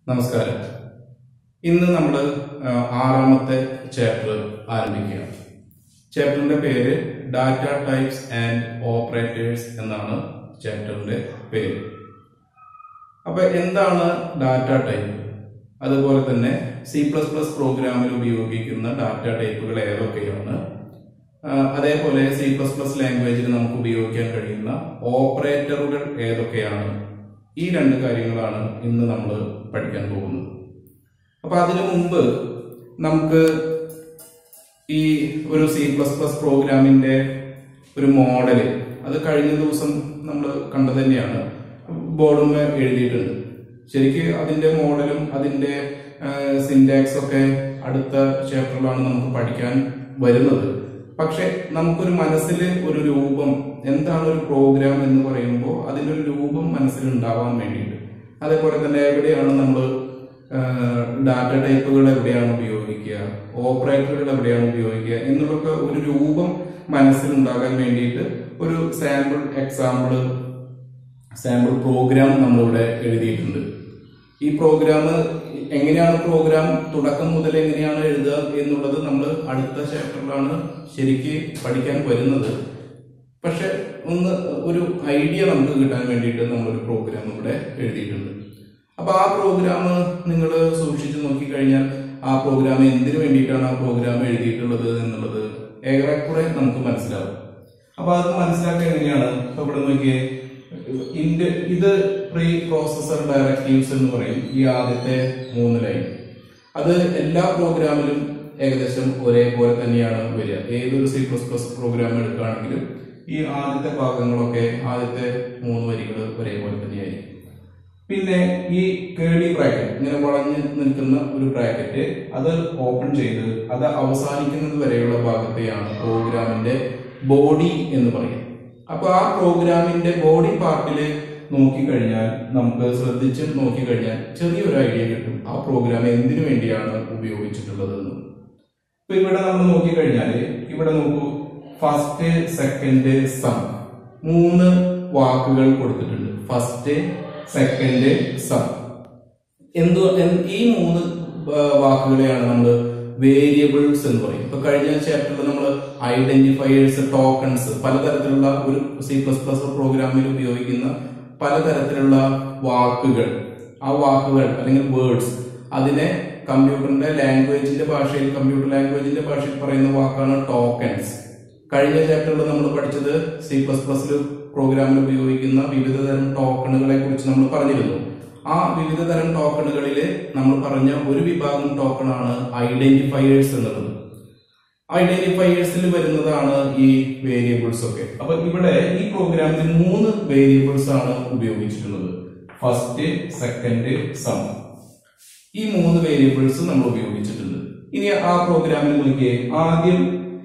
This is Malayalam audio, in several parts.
നമസ്കാരം ഇന്ന് നമ്മൾ ആറാമത്തെ ചാപ്റ്റർ ആരംഭിക്കുകയാണ് ചാപ്റ്ററിന്റെ പേര് ഡാറ്റ ടൈപ്സ് ആൻഡ് ഓപ്പറേറ്റേഴ്സ് എന്നാണ് ചാപ്റ്ററിന്റെ പേര് അപ്പൊ എന്താണ് ഡാറ്റ ടൈപ്പ് അതുപോലെ തന്നെ സി പ്ലസ് പ്ലസ് പ്രോഗ്രാമിൽ ഉപയോഗിക്കുന്ന ഡാറ്റ ടൈപ്പുകൾ ഏതൊക്കെയാണ് ആ, അതേപോലെ സി പ്ലസ് പ്ലസ് ലാംഗ്വേജിൽ നമുക്ക് ഉപയോഗിക്കാൻ കഴിയുന്ന ഓപ്പറേറ്ററുകൾ ഏതൊക്കെയാണ് ഈ രണ്ട് കാര്യങ്ങളാണ് ഇന്ന് നമ്മൾ പഠിക്കാൻ പോകുന്നത് അപ്പൊ അതിനു മുമ്പ് നമുക്ക് ഈ ഒരു സി പ്ലസ് പ്ലസ് പ്രോഗ്രാമിന്റെ ഒരു മോഡല് അത് കഴിഞ്ഞ ദിവസം നമ്മൾ കണ്ടത് തന്നെയാണ് ബോർഡുമേ എഴുതിയിട്ടുണ്ട് ശരിക്ക് അതിന്റെ മോഡലും അതിന്റെ സിൻടാക്സ് ഒക്കെ അടുത്ത ചാപ്റ്ററിലാണ് നമുക്ക് പഠിക്കാൻ വരുന്നത് പക്ഷെ നമുക്കൊരു മനസ്സിൽ ഒരു രൂപം എന്താണ് ഒരു പ്രോഗ്രാം എന്ന് പറയുമ്പോൾ അതിനൊരു രൂപം മനസ്സിൽ ഉണ്ടാവാൻ വേണ്ടിയിട്ട് അതേപോലെ തന്നെ എവിടെയാണ് നമ്മൾ ഡാറ്റ ടൈപ്പുകൾ എവിടെയാണ് ഉപയോഗിക്കുക ഓപ്പറേറ്ററുകൾ എവിടെയാണ് ഉപയോഗിക്കുക എന്നുള്ളൊക്കെ ഒരു രൂപം മനസ്സിൽ ഉണ്ടാകാൻ വേണ്ടിയിട്ട് ഒരു സാമ്പിൾ എക്സാമ്പിൾ സാമ്പിൾ പ്രോഗ്രാം നമ്മളിവിടെ എഴുതിയിട്ടുണ്ട് ഈ പ്രോഗ്രാം എങ്ങനെയാണ് പ്രോഗ്രാം തുടക്കം മുതൽ എങ്ങനെയാണ് എഴുതുക എന്നുള്ളത് നമ്മൾ അടുത്ത ചാപ്റ്ററിലാണ് ശരിക്ക് പഠിക്കാൻ വരുന്നത് പക്ഷെ ഒന്ന് ഒരു ഐഡിയ നമുക്ക് കിട്ടാൻ വേണ്ടിയിട്ട് നമ്മളൊരു പ്രോഗ്രാം ഇവിടെ എഴുതിയിട്ടുണ്ട് അപ്പൊ ആ പ്രോഗ്രാം നിങ്ങൾ സൂക്ഷിച്ചു നോക്കിക്കഴിഞ്ഞാൽ ആ പ്രോഗ്രാം എന്തിനു വേണ്ടിയിട്ടാണ് ആ പ്രോഗ്രാം എഴുതിയിട്ടുള്ളത് എന്നുള്ളത് ഏറെക്കുറെ നമുക്ക് മനസ്സിലാവും അപ്പൊ അത് മനസ്സിലാക്കാൻ എങ്ങനെയാണ് ഇപ്പൊ ഇവിടെ നോക്കിയേ ഇന്റെ ഇത് പ്രീ പ്രോസസർ ഡയറക്റ്റീവ്സ് എന്ന് പറയും ഈ ആദ്യത്തെ മൂന്ന് ലൈൻ അത് എല്ലാ പ്രോഗ്രാമിലും ഏകദേശം ഒരേപോലെ തന്നെയാണ് വരിക ഏതൊരു സി പ്ലസ് പ്ലസ് പ്രോഗ്രാം എടുക്കുകയാണെങ്കിലും ഈ ആദ്യത്തെ ഭാഗങ്ങളൊക്കെ ആദ്യത്തെ മൂന്ന് വരികൾ ഒരേപോലെ തന്നെയായിരിക്കും പിന്നെ ഈ കേളി ബ്രാക്കറ്റ് ഇങ്ങനെ വളഞ്ഞ് നിൽക്കുന്ന ഒരു ബ്രാക്കറ്റ് അത് ഓപ്പൺ ചെയ്ത് അത് അവസാനിക്കുന്നത് വരെയുള്ള ഭാഗത്തെയാണ് പ്രോഗ്രാമിന്റെ ബോഡി എന്ന് പറയുക അപ്പൊ ആ പ്രോഗ്രാമിന്റെ ബോഡി പാർട്ടിൽ നോക്കിക്കഴിഞ്ഞാൽ നമുക്ക് ശ്രദ്ധിച്ച് നോക്കിക്കഴിഞ്ഞാൽ ചെറിയൊരു ഐഡിയ കിട്ടും ആ പ്രോഗ്രാം എന്തിനു വേണ്ടിയാണ് ഉപയോഗിച്ചിട്ടുള്ളത് എന്ന് ഇപ്പൊ ഇവിടെ നമ്മൾ നോക്കിക്കഴിഞ്ഞാല് ഇവിടെ നോക്കൂ ഫസ്റ്റ് സെക്കൻഡ് സം മൂന്ന് വാക്കുകൾ കൊടുത്തിട്ടുണ്ട് ഫസ്റ്റ് സെക്കൻഡ് സം എന്തു എൻ- ഈ മൂന്ന് ആ, വാക്കുകളെയാണ് നമ്മൾ വേരിയബിൾസ് എന്ന് പറയും ഇപ്പൊ കഴിഞ്ഞ ചാപ്റ്ററിൽ നമ്മൾ ഐഡന്റിഫയേഴ്സ് ടോക്കൺസ് പലതരത്തിലുള്ള ഒരു സി പ്ലസ് പ്ലസ് പ്രോഗ്രാമിൽ ഉപയോഗിക്കുന്ന പലതരത്തിലുള്ള വാക്കുകൾ ആ വാക്കുകൾ അല്ലെങ്കിൽ വേർഡ്സ് അതിനെ കമ്പ്യൂട്ടറിന്റെ ലാംഗ്വേജിന്റെ ഭാഷയിൽ കമ്പ്യൂട്ടർ ലാംഗ്വേജിന്റെ ഭാഷയിൽ പറയുന്ന വാക്കാണ് ടോക്കൺസ് കഴിഞ്ഞ ചാപ്റ്ററിൽ നമ്മൾ പഠിച്ചത് സി പ്ലസ് പ്ലസിൽ പ്രോഗ്രാമിൽ ഉപയോഗിക്കുന്ന വിവിധ തരം ടോക്കണുകളെ കുറിച്ച് നമ്മൾ പറഞ്ഞിരുന്നു ആ വിവിധ തരം ടോക്കണുകളിൽ നമ്മൾ പറഞ്ഞ ഒരു വിഭാഗം ടോക്കണാണ് ഐഡന്റിഫയേഴ്സ് എന്നുള്ളത് ഐഡന്റിഫയേഴ്സിൽ വരുന്നതാണ് ഈ വേരിയബിൾസ് ഒക്കെ അപ്പൊ ഇവിടെ ഈ പ്രോഗ്രാമിൽ മൂന്ന് വേരിയബിൾസ് ആണ് ഉപയോഗിച്ചിട്ടുള്ളത് ഫസ്റ്റ് സെക്കൻഡ് സം ഈ മൂന്ന് വേരിയബിൾസ് നമ്മൾ ഉപയോഗിച്ചിട്ടുണ്ട് ഇനി ആ പ്രോഗ്രാമിൽ നോക്കിയേ ആദ്യം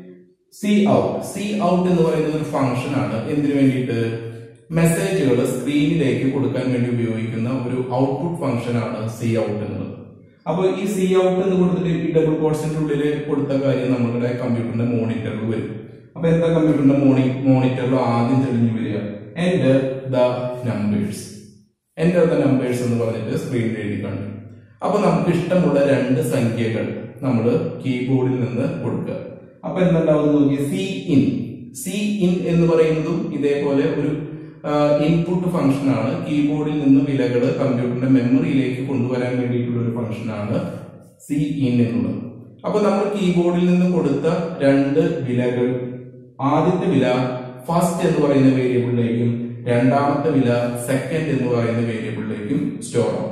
സി ഔട്ട് സി ഔട്ട് എന്ന് പറയുന്നത് ഒരു ഫംഗ്ഷൻ ആണ് എന്തിനു വേണ്ടിയിട്ട് മെസ്സേജുകൾ സ്ക്രീനിലേക്ക് കൊടുക്കാൻ വേണ്ടി ഉപയോഗിക്കുന്ന ഒരു ഔട്ട്പുട്ട് ഫംഗ്ഷൻ ആണ് സി ഔട്ട് എന്നുള്ളത് അപ്പോൾ ഈ സി ഔട്ട് എന്ന് കൊടുത്തിട്ട് ഈ ഡബിൾ കോഴ്സിന്റെ ഉള്ളിൽ കൊടുത്ത കാര്യം നമ്മളുടെ കമ്പ്യൂട്ടറിന്റെ മോണിറ്ററിൽ വരും അപ്പൊ എന്താ കമ്പ്യൂട്ടറിന്റെ മോണി മോണിറ്ററിൽ ആദ്യം തെളിഞ്ഞു വരിക enter the numbers enter the numbers എന്ന് പറഞ്ഞിട്ട് സ്ക്രീനിൽ എഴുതി കണ്ടു അപ്പൊ നമുക്ക് ഇഷ്ടമുള്ള രണ്ട് സംഖ്യകൾ നമ്മൾ കീബോർഡിൽ നിന്ന് കൊടുക്കുക അപ്പൊ എന്തുണ്ടാവും നോക്കി സി ഇൻ സി ഇൻ എന്ന് പറയുന്നതും ഇതേപോലെ ഒരു ഇൻപുട്ട് ഫംഗ്ഷൻ ആണ് കീബോർഡിൽ നിന്ന് വിലകൾ കമ്പ്യൂട്ടറിന്റെ മെമ്മറിയിലേക്ക് കൊണ്ടുവരാൻ വേണ്ടിയിട്ടുള്ള ഒരു ഫംഗ്ഷൻ ആണ് സി ഇൻ എന്നുള്ളത് അപ്പൊ നമ്മൾ കീബോർഡിൽ നിന്ന് കൊടുത്ത രണ്ട് വിലകൾ ആദ്യത്തെ വില ഫസ്റ്റ് എന്ന് പറയുന്ന വേരിയബിളിലേക്കും രണ്ടാമത്തെ വില സെക്കൻഡ് എന്ന് പറയുന്ന വേരിയബിളിലേക്കും സ്റ്റോർ ആവും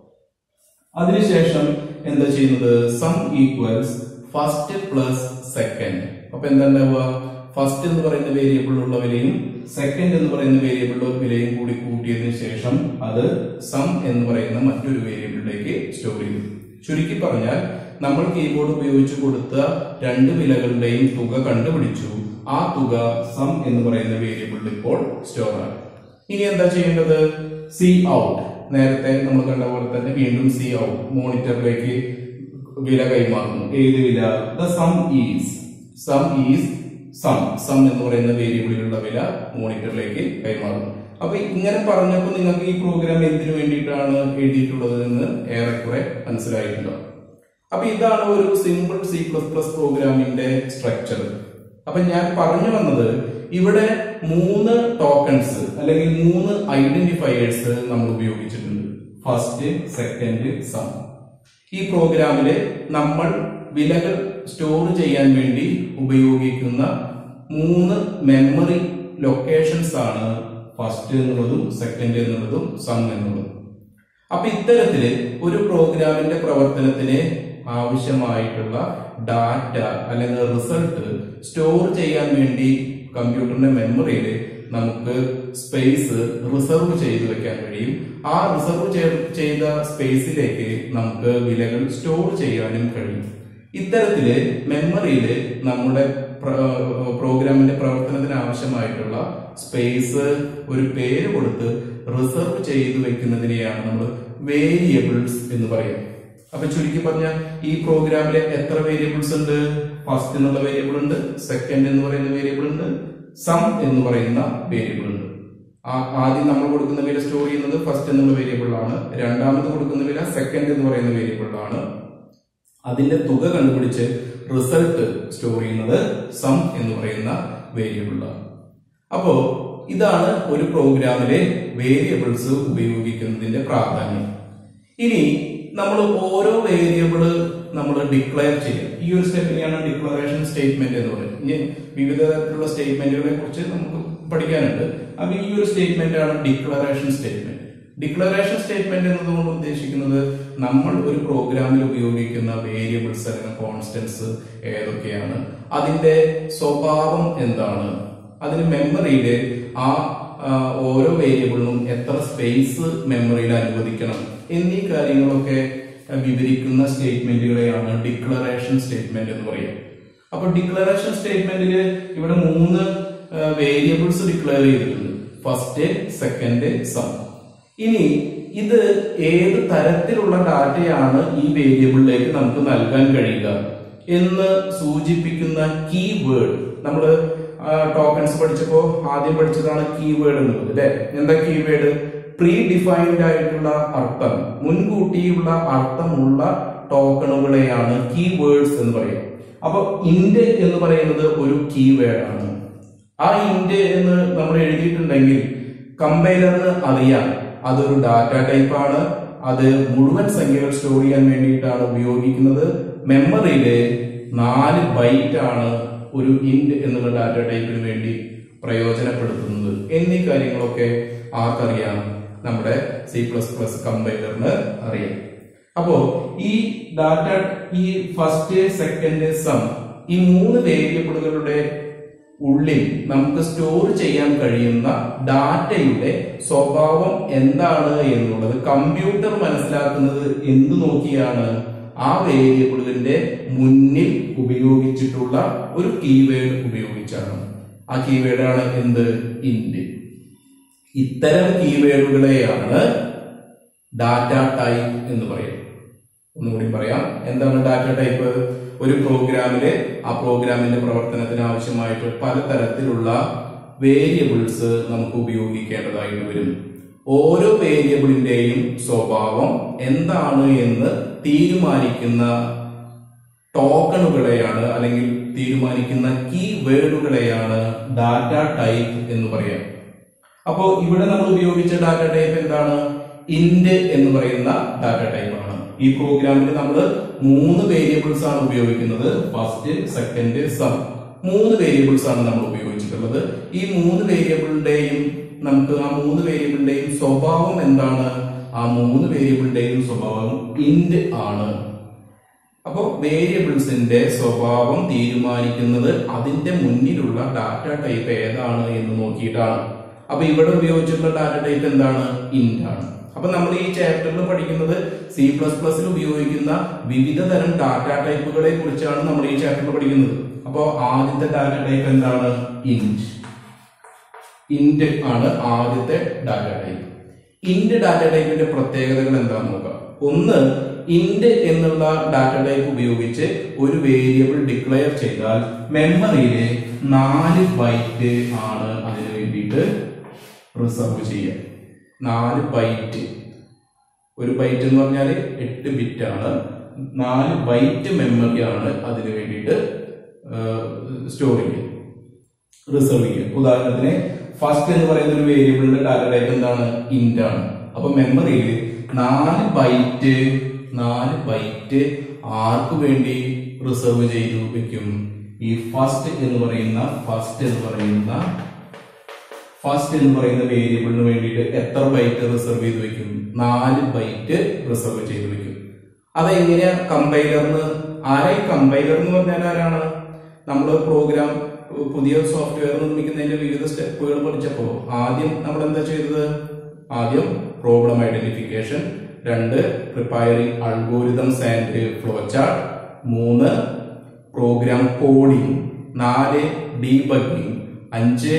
അതിനുശേഷം എന്താ ചെയ്യുന്നത് sum equals first plus second അപ്പൊ എന്താ ഉണ്ടാവുക ഫസ്റ്റ് എന്ന് പറയുന്ന വേരിയബിളിലുള്ള വിലയും സെക്കൻഡ് എന്ന് പറയുന്ന വേരിയബിളിലുള്ള വിലയും കൂടി കൂട്ടിയതിനു ശേഷം അത് സം എന്ന് പറയുന്ന മറ്റൊരു വേരിയബിളിലേക്ക് സ്റ്റോർ ചെയ്യും ചുരുക്കി പറഞ്ഞാൽ നമ്മൾ കീബോർഡ് ഉപയോഗിച്ച് കൊടുത്ത രണ്ട് വിലകളുടെയും തുക കണ്ടുപിടിച്ചു ആ തുക സം എന്ന് പറയുന്ന വേരിയബിളിൽ ഇപ്പോൾ സ്റ്റോർ ആണ് ഇനി എന്താ ചെയ്യേണ്ടത് സി ഔട്ട് നേരത്തെ നമ്മൾ കണ്ട പോലെ തന്നെ വീണ്ടും സി ഔട്ട് മോണിറ്ററിലേക്ക് വില കൈമാറുന്നു ഏത് വില the sum is sum is sum sum എന്ന് പറയുന്ന വേരിയബിളിലുള്ള വില മോണിറ്ററിലേക്ക് കൈമാറുന്നു അപ്പൊ ഇങ്ങനെ പറഞ്ഞപ്പോൾ നിങ്ങൾക്ക് ഈ പ്രോഗ്രാം എന്തിനു വേണ്ടിയിട്ടാണ് എഴുതിയിട്ടുള്ളത് എന്ന് ഏറെക്കുറെ മനസ്സിലായിട്ടുണ്ടോ അപ്പൊ ഇതാണ് ഒരു സിമ്പിൾ സി പ്ലസ് പ്ലസ് പ്രോഗ്രാമിന്റെ സ്ട്രക്ചർ അപ്പൊ ഞാൻ പറഞ്ഞു വന്നത് ഇവിടെ മൂന്ന് ടോക്കൺസ് അല്ലെങ്കിൽ മൂന്ന് ഐഡന്റിഫയേഴ്സ് നമ്മൾ ഉപയോഗിച്ചിട്ടുണ്ട് ഫസ്റ്റ് സെക്കൻഡ് സം ഈ പ്രോഗ്രാമില് നമ്മൾ വിലകൾ സ്റ്റോർ ചെയ്യാൻ വേണ്ടി ഉപയോഗിക്കുന്ന മൂന്ന് മെമ്മറി ലൊക്കേഷൻസ് ആണ് ഫസ്റ്റ് എന്നുള്ളതും സെക്കൻഡ് എന്നുള്ളതും സം എന്നുള്ളതും അപ്പൊ ഇത്തരത്തില് ഒരു പ്രോഗ്രാമിന്റെ പ്രവർത്തനത്തിന് ആവശ്യമായിട്ടുള്ള ഡാറ്റ അല്ലെങ്കിൽ റിസൾട്ട് സ്റ്റോർ ചെയ്യാൻ വേണ്ടി കമ്പ്യൂട്ടറിന്റെ മെമ്മറിയിൽ നമുക്ക് സ്പേസ് റിസർവ് ചെയ്തു വെക്കാൻ കഴിയും ആ റിസർവ് ചെയ്ത സ്പേസിലേക്ക് നമുക്ക് വിലകൾ സ്റ്റോർ ചെയ്യാനും കഴിയും ഇത്തരത്തില് മെമ്മറിയിൽ നമ്മുടെ പ്രോഗ്രാമിന്റെ പ്രവർത്തനത്തിന് ആവശ്യമായിട്ടുള്ള സ്പേസ് ഒരു പേര് കൊടുത്ത് റിസർവ് ചെയ്തു വെക്കുന്നതിനെയാണ് നമ്മൾ വേരിയബിൾസ് എന്ന് പറയുന്നത് അപ്പൊ ചുരുക്കി പറഞ്ഞാൽ ഈ പ്രോഗ്രാമിൽ എത്ര വേരിയബിൾസ് ഉണ്ട് ഫസ്റ്റ് എന്നുള്ള വേരിയബിൾ ഉണ്ട് സെക്കൻഡ് എന്ന് പറയുന്ന വേരിയബിൾ ഉണ്ട് സം എന്ന് പറയുന്ന വേരിയബിൾ ഉണ്ട് ആദ്യം നമ്മൾ കൊടുക്കുന്ന വില സ്റ്റോർ ചെയ്യുന്നത് ഫസ്റ്റ് എന്നുള്ള വേരിയബിളാണ് രണ്ടാമത് കൊടുക്കുന്ന വില സെക്കൻഡ് എന്ന് പറയുന്ന വേരിയബിളാണ് അതിന്റെ തുക കണ്ടുപിടിച്ച് റിസൾട്ട് സ്റ്റോർ ചെയ്യുന്നത് സം എന്ന് പറയുന്ന വേരിയബിളാണ് അപ്പോ ഇതാണ് ഒരു പ്രോഗ്രാമിലെ വേരിയബിൾസ് ഉപയോഗിക്കുന്നതിന്റെ പ്രാധാന്യം ഇനി നമ്മൾ ഓരോ വേരിയബിള് നമ്മൾ ഡിക്ലെയർ ചെയ്യും ഈ ഒരു സ്റ്റെപ്പിനെയാണ് ഡിക്ലറേഷൻ സ്റ്റേറ്റ്മെന്റ് എന്ന് പറയുന്നത് ഇനി വിവിധ തരത്തിലുള്ള സ്റ്റേറ്റ്മെന്റുകളെ കുറിച്ച് നമുക്ക് പഠിക്കാനുണ്ട് അപ്പൊ ഈ ഒരു സ്റ്റേറ്റ്മെന്റ് ആണ് ഡിക്ലറേഷൻ സ്റ്റേറ്റ്മെന്റ് ഡിക്ലറേഷൻ സ്റ്റേറ്റ്മെന്റ് എന്നതുകൊണ്ട് ഉദ്ദേശിക്കുന്നത് നമ്മൾ ഒരു പ്രോഗ്രാമിൽ ഉപയോഗിക്കുന്ന വേരിയബിൾസ് അല്ലെങ്കിൽ കോൺസ്റ്റൻസ് ഏതൊക്കെയാണ് അതിന്റെ സ്വഭാവം എന്താണ് അതിന് മെമ്മറിയിൽ ആ ഓരോ വേരിയബിളിനും എത്ര സ്പേസ് മെമ്മറിയിൽ അനുവദിക്കണം എന്നീ കാര്യങ്ങളൊക്കെ വിവരിക്കുന്ന സ്റ്റേറ്റ്മെന്റുകളെയാണ് ഡിക്ലറേഷൻ സ്റ്റേറ്റ്മെന്റ് എന്ന് പറയുക അപ്പൊ ഡിക്ലറേഷൻ സ്റ്റേറ്റ്മെന്റിൽ ഇവിടെ മൂന്ന് വേരിയബിൾസ് ഡിക്ലെയർ ചെയ്തിട്ടുണ്ട് ഫസ്റ്റ് സെക്കൻഡ് സം ഇനി ഇത് ഏത് തരത്തിലുള്ള ഡാറ്റയാണ് ഈ വേരിയബിളിലേക്ക് നമുക്ക് നൽകാൻ കഴിയുക എന്ന് സൂചിപ്പിക്കുന്ന കീവേഡ് നമ്മൾ ടോക്കൺസ് പഠിച്ചപ്പോ ആദ്യം പഠിച്ചതാണ് കീവേഡ് എന്നുള്ളത് അല്ലെ എന്താ കീവേഡ് പ്രീ ഡിഫൈൻഡ് ആയിട്ടുള്ള അർത്ഥം മുൻകൂട്ടിയുള്ള അർത്ഥമുള്ള ടോക്കണുകളെയാണ് കീവേഡ്സ് എന്ന് പറയുക അപ്പൊ ഇന്റ് എന്ന് പറയുന്നത് ഒരു കീവേഡ് ആണ് ആ ഇന്റ് എന്ന് നമ്മൾ എഴുതിയിട്ടുണ്ടെങ്കിൽ കമ്പൈലറിന് അറിയാം അതൊരു ഡാറ്റ ടൈപ്പ് ആണ് അത് മുഴുവൻ സംഖ്യകൾ സ്റ്റോർ ചെയ്യാൻ വേണ്ടിയിട്ടാണ് ഉപയോഗിക്കുന്നത് മെമ്മറിയില് നാല് ബൈറ്റ് ആണ് ഒരു ഇന്റ് എന്നുള്ള ഡാറ്റ ടൈപ്പിന് വേണ്ടി പ്രയോജനപ്പെടുത്തുന്നത് എന്നീ കാര്യങ്ങളൊക്കെ ആർക്കറിയാം നമ്മുടെ സി പ്ലസ് പ്ലസ് കമ്പൈലറിന് അറിയാം അപ്പോ ഈ ഡാറ്റ ഈ ഫസ്റ്റ് സെക്കൻഡ് സം ഈ മൂന്ന് വേരിയബിളുകളുടെ ഉള്ളിൽ നമുക്ക് സ്റ്റോർ ചെയ്യാൻ കഴിയുന്ന ഡാറ്റയുടെ സ്വഭാവം എന്താണ് എന്നുള്ളത് കമ്പ്യൂട്ടർ മനസ്സിലാക്കുന്നത് എന്ത് നോക്കിയാണ് ആ വേരിയബിളിന്റെ മുന്നിൽ ഉപയോഗിച്ചിട്ടുള്ള ഒരു കീവേഡ് ഉപയോഗിച്ചാണ് ആ കീവേഡാണ് എന്ത് ഇന്റ് ഇത്തരം കീവേഡുകളെയാണ് ഡാറ്റ ടൈപ്പ് എന്ന് പറയും ഒന്നുകൂടി പറയാം എന്താണ് ഡാറ്റ ടൈപ്പ് ഒരു പ്രോഗ്രാമില് ആ പ്രോഗ്രാമിന്റെ പ്രവർത്തനത്തിന് ആവശ്യമായിട്ട് പലതരത്തിലുള്ള വേരിയബിൾസ് നമുക്ക് ഉപയോഗിക്കേണ്ടതായിട്ട് വരും ഓരോ വേരിയബിളിന്റെയും സ്വഭാവം എന്താണ് എന്ന് തീരുമാനിക്കുന്ന ടോക്കണുകളെയാണ് അല്ലെങ്കിൽ തീരുമാനിക്കുന്ന കീ വേർഡുകളെയാണ് ഡാറ്റ ടൈപ്പ് എന്ന് പറയാം അപ്പോൾ ഇവിടെ നമ്മൾ ഉപയോഗിച്ച ഡാറ്റ ടൈപ്പ് എന്താണ് ഇന്റ് എന്ന് പറയുന്ന ഡാറ്റ ടൈപ്പ് ആണ് ഈ പ്രോഗ്രാമിൽ നമ്മൾ മൂന്ന് വേരിയബിൾസ് ആണ് ഉപയോഗിക്കുന്നത് ഫസ്റ്റ് സെക്കൻഡ് സം മൂന്ന് വേരിയബിൾസ് ആണ് നമ്മൾ ഉപയോഗിച്ചിട്ടുള്ളത് ഈ മൂന്ന് വേരിയബിളിന്റെയും നമുക്ക് ആ മൂന്ന് വേരിയബിളിന്റെയും സ്വഭാവം എന്താണ് ആ മൂന്ന് വേരിയബിളിന്റെയും സ്വഭാവം ഇന്റ് ആണ് അപ്പോൾ വേരിയബിൾസിന്റെ സ്വഭാവം തീരുമാനിക്കുന്നത് അതിന്റെ മുന്നിലുള്ള ഡാറ്റ ടൈപ്പ് ഏതാണ് എന്ന് നോക്കിയിട്ടാണ് അപ്പൊ ഇവിടെ ഉപയോഗിച്ചിട്ടുള്ള ഡാറ്റ ടൈപ്പ് എന്താണ് ഇന്റ് ആണ് അപ്പൊ നമ്മൾ ഈ ചാപ്റ്ററിൽ പഠിക്കുന്നത് സി പ്ലസ് പ്ലസിൽ ഉപയോഗിക്കുന്ന വിവിധ തരം ഡാറ്റ ടൈപ്പുകളെ കുറിച്ചാണ് നമ്മൾ ഈ ചാപ്റ്ററിൽ പഠിക്കുന്നത് അപ്പോൾ ആദ്യത്തെ ഡാറ്റ ടൈപ്പ് എന്താണ് ഇന്റ് ഇന്റ് ആണ് ആദ്യത്തെ ഡാറ്റ ടൈപ്പ് ഇന്റ് ഡാറ്റ ടൈപ്പിന്റെ പ്രത്യേകതകൾ എന്താണെന്ന് നോക്കാം ഒന്ന് ഇന്റ് എന്നുള്ള ഡാറ്റ ടൈപ്പ് ഉപയോഗിച്ച് ഒരു വേരിയബിൾ ഡിക്ലെയർ ചെയ്താൽ മെമ്മറിയിലെ നാല് ബൈറ്റ് ആണ് അതിന് വേണ്ടിയിട്ട് റിസർവ് ചെയ്യാം നാല് ബൈറ്റ് ഒരു ബൈറ്റ് എന്ന് പറഞ്ഞാൽ എട്ട് ബിറ്റ് ആണ് നാല് ബൈറ്റ് മെമ്മറിയാണ് അതിന് വേണ്ടിയിട്ട് സ്റ്റോർ ചെയ്യുക റിസർവ് ചെയ്യുക ഉദാഹരണത്തിന് ഫസ്റ്റ് എന്ന് പറയുന്ന ഒരു വേരിയബിളിന്റെ ഡാറ്റ ടൈപ്പ് എന്താണ് ഇന്റ് ആണ് അപ്പൊ മെമ്മറിയിൽ നാല് ബൈറ്റ് നാല് ബൈറ്റ് ആർക്ക് വേണ്ടി റിസർവ് ചെയ്തു വെക്കും ഈ ഫസ്റ്റ് എന്ന് പറയുന്ന ഫസ്റ്റ് എന്ന് പറയുന്ന ഫസ്റ്റ് എന്ന് പറയുന്ന വേരിയബിളിന് വേണ്ടിയിട്ട് എത്ര ബൈറ്റ് റിസർവ് ചെയ്ത് വെക്കും നാല് ബൈറ്റ് റിസർവ് ചെയ്ത് വെക്കും അതെങ്ങനെയാ കമ്പൈലറിന് ആരായി കമ്പൈലർ എന്ന് പറഞ്ഞാൽ ആരാണ് നമ്മൾ പ്രോഗ്രാം പുതിയ സോഫ്റ്റ്വെയർ നിർമ്മിക്കുന്നതിന്റെ വിവിധ സ്റ്റെപ്പുകൾ പഠിച്ചപ്പോൾ ആദ്യം നമ്മൾ എന്താ ചെയ്തത് ആദ്യം പ്രോബ്ലം ഐഡന്റിഫിക്കേഷൻ രണ്ട് preparing algorithms and flow chart മൂന്ന് പ്രോഗ്രാം കോഡിംഗ് നാല് ഡീബഗിംഗ് അഞ്ച്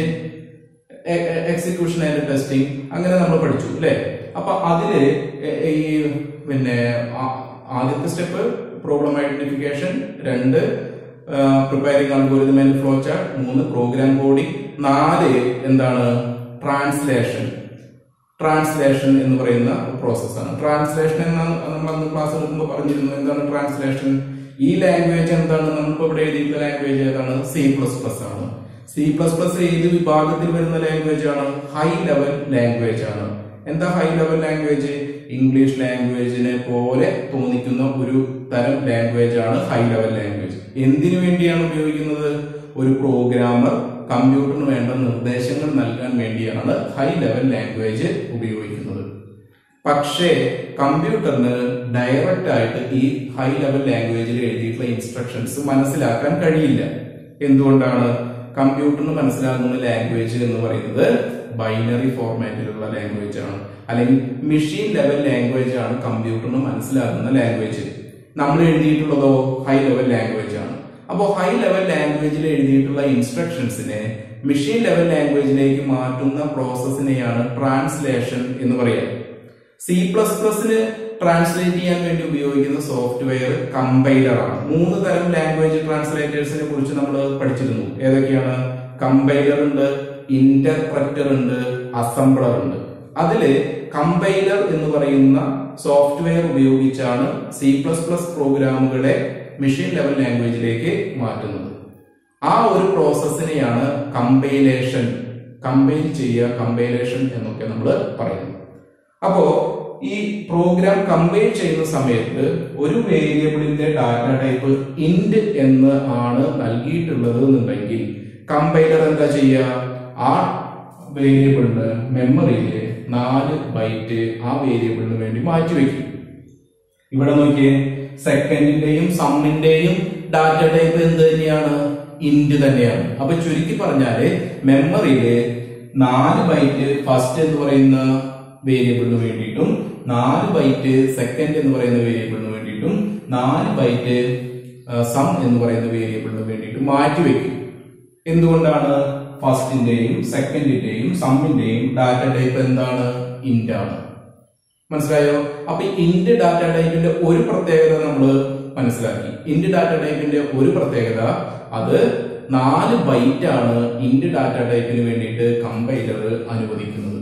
എക്സിക്യൂഷൻ ആൻഡ് ടെസ്റ്റിംഗ് അങ്ങനെ നമ്മൾ പഠിച്ചു അല്ലെ അപ്പൊ അതില് എ- ഈ പിന്നെ ആ- ആദ്യത്തെ സ്റ്റെപ്പ് പ്രോബ്ലം ഐഡന്റിഫിക്കേഷൻ രണ്ട് preparing algorithm and flow chart മൂന്ന് പ്രോഗ്രാം കോഡിംഗ് നാല് എന്താണ് ട്രാൻസ്ലേഷൻ ട്രാൻസ്ലേഷൻ എന്ന് പറയുന്ന പ്രോസസ്സാണ് ട്രാൻസ്ലേഷൻ എന്നാണ് നമ്മൾ അന്ന് ക്ലാസ് എടുക്കുമ്പോൾ പറഞ്ഞിരുന്നു എന്താണ് ട്രാൻസ്ലേഷൻ ഈ ലാംഗ്വേജ് എന്താണ് നമ്മളിപ്പോ ഇവിടെ എഴുതിയിട്ടുള്ള ലാംഗ്വേജ് ഏതാണ് സി പ്ലസ് പ്ലസ് ആണ് സി പ്ലസ് പ്ലസ് ഏത് വിഭാഗത്തിൽ വരുന്ന ലാംഗ്വേജ് ആണ് ഹൈ ലെവൽ ലാംഗ്വേജ് ആണ് എന്താ ഹൈ ലെവൽ ലാംഗ്വേജ് ഇംഗ്ലീഷ് ലാംഗ്വേജിനെ പോലെ തോന്നിക്കുന്ന ഒരു തരം ലാംഗ്വേജ് ആണ് ഹൈ ലെവൽ ലാംഗ്വേജ് എന്തിനു വേണ്ടിയാണ് ഉപയോഗിക്കുന്നത് ഒരു പ്രോഗ്രാമർ കമ്പ്യൂട്ടറിന് വേണ്ട നിർദ്ദേശങ്ങൾ നൽകാൻ വേണ്ടിയാണ് ഹൈ ലെവൽ ലാംഗ്വേജ് ഉപയോഗിക്കുന്നത് പക്ഷേ കമ്പ്യൂട്ടറിന് ഡയറക്റ്റ് ആയിട്ട് ഈ ഹൈ ലെവൽ ലാംഗ്വേജിൽ എഴുതിയിട്ടുള്ള ഇൻസ്ട്രക്ഷൻസ് മനസ്സിലാക്കാൻ കഴിയില്ല എന്തുകൊണ്ടാണ് കമ്പ്യൂട്ടറിന് മനസ്സിലാകുന്ന ലാംഗ്വേജ് എന്ന് പറയുന്നത് ബൈനറി ഫോർമാറ്റിലുള്ള ലാംഗ്വേജ് ആണ് അല്ലെങ്കിൽ മെഷീൻ ലെവൽ ലാംഗ്വേജ് ആണ് കമ്പ്യൂട്ടറിന് മനസ്സിലാകുന്ന ലാംഗ്വേജ് നമ്മൾ എഴുതിയിട്ടുള്ളതോ ഹൈ ലെവൽ ലാംഗ്വേജ് ആണ് അപ്പോൾ ഹൈ ലെവൽ ലാംഗ്വേജിൽ എഴുതിയിട്ടുള്ള ഇൻസ്ട്രക്ഷൻസിനെ മെഷീൻ ലെവൽ ലാംഗ്വേജിലേക്ക് മാറ്റുന്ന പ്രോസസ്സിനെയാണ് ട്രാൻസ്ലേഷൻ എന്ന് പറയുക സി പ്ലസ് പ്ലസിന് ട്രാൻസ്ലേറ്റ് ചെയ്യാൻ വേണ്ടി ഉപയോഗിക്കുന്ന സോഫ്റ്റ്വെയർ കമ്പൈലർ ആണ് മൂന്ന് തരം ലാംഗ്വേജ് ട്രാൻസ്ലേറ്റേഴ്സിനെ കുറിച്ച് നമ്മൾ പഠിച്ചിരുന്നു ഏതൊക്കെയാണ് കമ്പൈലർ ഉണ്ട് ഇന്റർപ്രറ്റർ ഉണ്ട് അസംബ്ലർ ഉണ്ട് അതില് കമ്പൈലർ എന്ന് പറയുന്ന സോഫ്റ്റ്വെയർ ഉപയോഗിച്ചാണ് സി പ്ലസ് പ്ലസ് പ്രോഗ്രാമുകളെ മെഷീൻ ലെവൽ ലാംഗ്വേജിലേക്ക് മാറ്റുന്നത് ആ ഒരു പ്രോസസ്സിനെയാണ് കമ്പൈലേഷൻ കമ്പൈൽ ചെയ്യുക കമ്പൈലേഷൻ എന്നൊക്കെ നമ്മൾ പറയുന്നത് അപ്പോ ഈ പ്രോഗ്രാം കമ്പൈൽ ചെയ്യുന്ന സമയത്ത് ഒരു വേരിയബിളിന്റെ ഡാറ്റ ടൈപ്പ് ഇന്റ് എന്ന് ആണ് നൽകിയിട്ടുള്ളത് എന്നുണ്ടെങ്കിൽ കമ്പൈലർ എന്താ ചെയ്യുക ആ വേരിയബിളിന് മെമ്മറിയിൽ നാല് ബൈറ്റ് ആ വേരിയബിളിന് വേണ്ടി മാറ്റിവെക്കും ഇവിടെ നോക്കിയേ സെക്കൻഡിന്റെയും സമ്മിന്റെയും ഡാറ്റ ടൈപ്പ് എന്ത് തന്നെയാണ് ഇന്റ് തന്നെയാണ് അപ്പൊ ചുരുക്കി പറഞ്ഞാല് മെമ്മറിയില് നാല് ബൈറ്റ് ഫസ്റ്റ് എന്ന് പറയുന്ന വേരിയബിളിന് വേണ്ടിയിട്ടും നാല് ബൈറ്റ് സെക്കൻഡ് എന്ന് പറയുന്ന വേരിയബിളിന് വേണ്ടിയിട്ടും നാല് ബൈറ്റ് സം എന്ന് പറയുന്ന വേരിയബിളിന് വേണ്ടിയിട്ടും മാറ്റിവെക്കും എന്തുകൊണ്ടാണ് ഫസ്റ്റിന്റെയും സെക്കൻഡിന്റെയും സമ്മിന്റെയും ഡാറ്റ ടൈപ്പ് എന്താണ് ഇന്റ് ആണ് മനസ്സിലായോ അപ്പൊ ഇന്റ് ഡാറ്റ ടൈപ്പിന്റെ ഒരു പ്രത്യേകത നമ്മൾ മനസ്സിലാക്കി ഇന്റ് ഡാറ്റ ടൈപ്പിന്റെ ഒരു പ്രത്യേകത അത് നാല് ബൈറ്റ് ആണ് ഇന്റ് ഡാറ്റ ടൈപ്പിന് വേണ്ടിയിട്ട് കമ്പൈലർ അനുവദിക്കുന്നത്